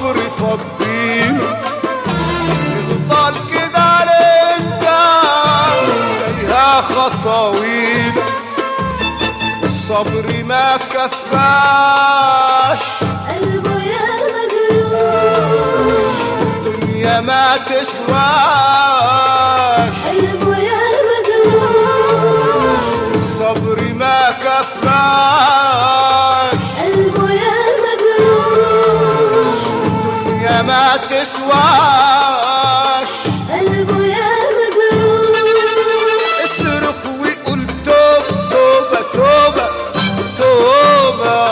الصبر فضيله يفضل كده عليك زيها خطاويل الصبر ما كفاش قلبه يا مجروح الدنيا ما تسواش قلبه يا مجروح الصبر ما كفاش قلبه يا مجروح الدنيا ما تسواش قلبه يا مجروح اصرخ وقول توبة توبة توبة توبة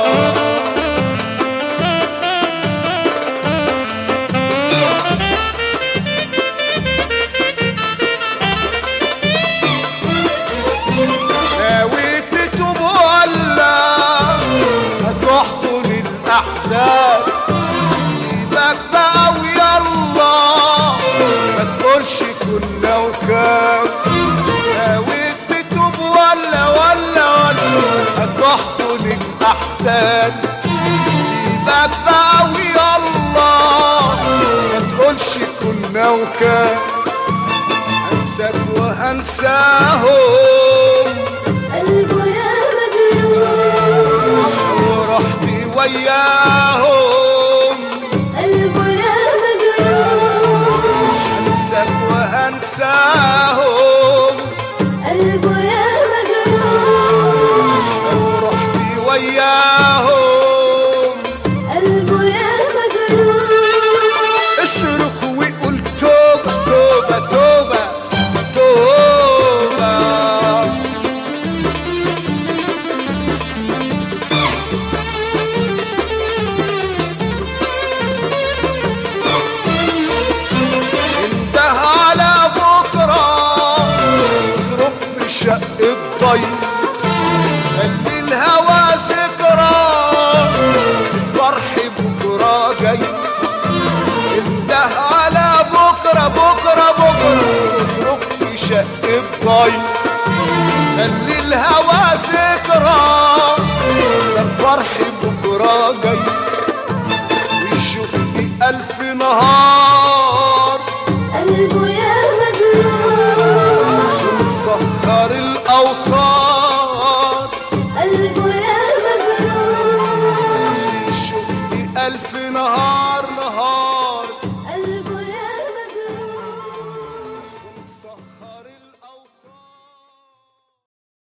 ناوي تتوب ولا هتحضن الأحزان سيبك بقى ويلا ما تقولش كنا وكام ناوي تتوب ولا ولا ولا هتحضن الأحزان سيبك بقى ويلا ما تقولش كنا وكام هنساك وهنساهم قلبه يا مجروح ورحت وياهم قلبه يا مجروح انساك وهنساهم قلبه يا مجروح ورحت وياهم